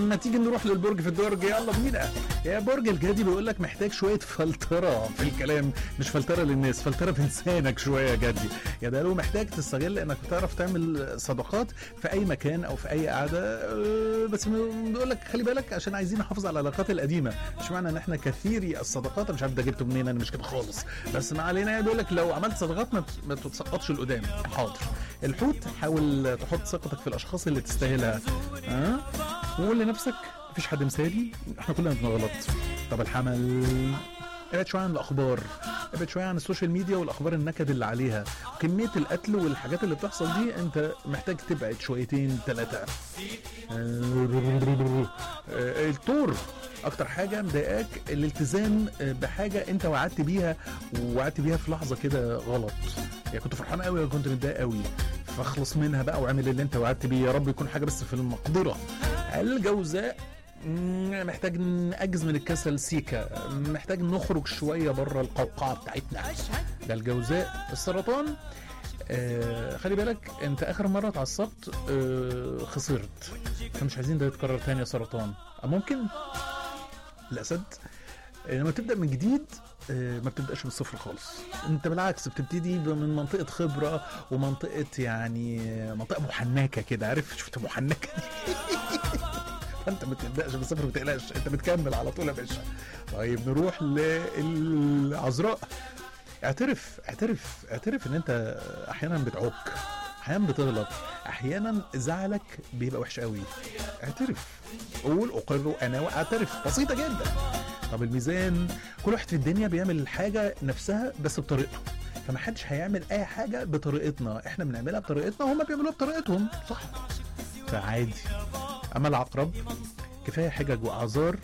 ما تيجي نروح للبرج في الدرج يلا بينا يا برج الجدي بيقول لك محتاج شويه فلتره في الكلام مش فلتره للناس فلتره في لسانك شويه يا جدي يا ده لو محتاج تستغل انك تعرف تعمل صداقات في اي مكان او في اي قعده أه، بس بيقول لك خلي بالك عشان عايزين نحافظ على العلاقات القديمه مش معنى ان احنا كثيري الصداقات أنا مش عارف ده جبته منين انا مش كده خالص بس ما علينا بيقول لك لو عملت صداقات ما ت- ما تتسقطش لقدام حاضر الحوت حاول تحط ثقتك في الاشخاص اللي تستاهلها ها وقول لنفسك مفيش حد مثالي احنا كلنا بنغلط طب الحمل ابعد شويه عن الاخبار ابعد شويه عن السوشيال ميديا والاخبار النكد اللي عليها كميه القتل والحاجات اللي بتحصل دي انت محتاج تبعد شويتين ثلاثه الطور اكتر حاجه مضايقاك الالتزام بحاجه انت وعدت بيها ووعدت بيها في لحظه كده غلط يعني كنت فرحان قوي ولا كنت متضايق قوي فاخلص منها بقى واعمل اللي انت وعدت بيه يا رب يكون حاجه بس في المقدره الجوزاء مم، محتاج نأجز من الكسل سيكا محتاج نخرج شويه بره القوقعه بتاعتنا ده الجوزاء السرطان آه خلي بالك انت اخر مره اتعصبت آه خسرت فمش عايزين ده يتكرر تاني يا سرطان آه، ممكن الاسد آه، لما تبدا من جديد آه، ما بتبداش من الصفر خالص انت بالعكس بتبتدي ب- من منطقه خبره ومنطقه يعني آه، منطقه محنكه كده عارف شفت محنكه فانت ما تبداش من الصفر ما تقلقش انت بتكمل على طول يا باشا طيب نروح للعذراء اعترف اعترف اعترف ان انت احيانا بتعك احيانا بتغلط احيانا زعلك بيبقى وحش قوي اعترف قول اقر انا واعترف بسيطه جدا طب الميزان كل واحد في الدنيا بيعمل الحاجه نفسها بس بطريقته فما حدش هيعمل اي حاجه بطريقتنا احنا بنعملها بطريقتنا وهم بيعملوها بطريقتهم صح فعادي اما العقرب كفايه حجج واعذار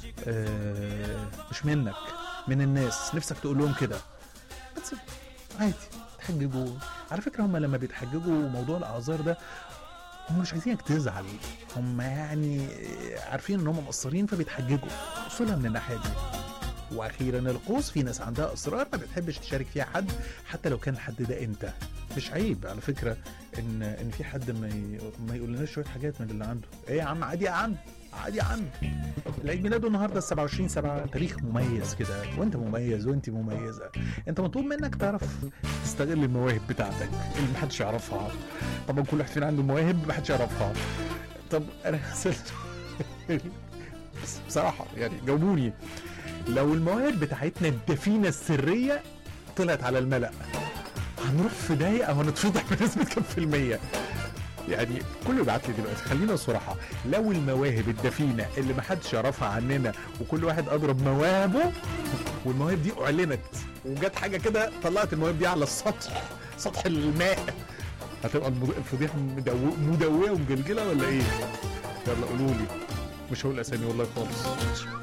آه مش منك من الناس نفسك تقول لهم كده بس عادي تحججوا على فكره هم لما بيتحججوا موضوع الاعذار ده هم مش عايزينك تزعل هم يعني عارفين ان هم مقصرين فبيتحججوا اصولها من الناحيه دي واخيرا القوس في ناس عندها اسرار ما بتحبش تشارك فيها حد حتى لو كان الحد ده انت مش عيب على فكره ان ان في حد ما ي... ما يقولناش شويه حاجات من اللي عنده ايه يا عم عادي يا عم عادي يا عم العيد ميلاده النهارده 27 7 تاريخ مميز كده وانت مميز وانت مميزه انت مطلوب منك تعرف تستغل المواهب بتاعتك اللي محدش يعرفها طبعا كل واحد فينا عنده مواهب محدش يعرفها طب انا سألت بس بصراحه يعني جاوبوني لو المواهب بتاعتنا الدفينه السريه طلعت على الملأ هنروح في دقيقة وهنتفضح بنسبة كام في المية يعني كله يبعت لي دلوقتي خلينا صراحة لو المواهب الدفينة اللي محدش يعرفها عننا وكل واحد أضرب مواهبه والمواهب دي أعلنت وجت حاجة كده طلعت المواهب دي على السطح سطح الماء هتبقى المض- الفضيحة مدو- مدوية ومجلجلة ولا إيه؟ يلا قولوا لي مش هقول أسامي والله خالص